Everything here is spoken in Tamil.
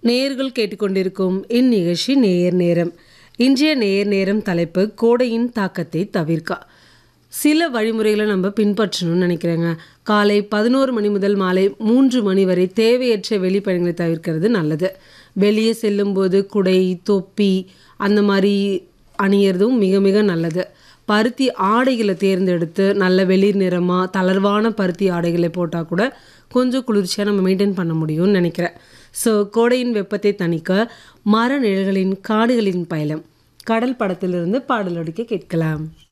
நேயர்கள் கேட்டுக்கொண்டிருக்கும் இந்நிகழ்ச்சி நேயர் நேரம் இன்றைய நேயர் நேரம் தலைப்பு கோடையின் தாக்கத்தை தவிர்க்க சில வழிமுறைகளை நம்ம பின்பற்றணும்னு நினைக்கிறேங்க காலை பதினோரு மணி முதல் மாலை மூன்று மணி வரை தேவையற்ற வெளிப்பயணங்களை தவிர்க்கிறது நல்லது வெளியே செல்லும்போது குடை தொப்பி அந்த மாதிரி அணியறதும் மிக மிக நல்லது பருத்தி ஆடைகளை தேர்ந்தெடுத்து நல்ல வெளிர் நிறமாக தளர்வான பருத்தி ஆடைகளை போட்டால் கூட கொஞ்சம் குளிர்ச்சியாக நம்ம மெயின்டைன் பண்ண முடியும்னு நினைக்கிறேன் ஸோ கோடையின் வெப்பத்தை தணிக்க மர நிழல்களின் காடுகளின் பயணம் கடல் படத்திலிருந்து பாடலொடிக்க கேட்கலாம்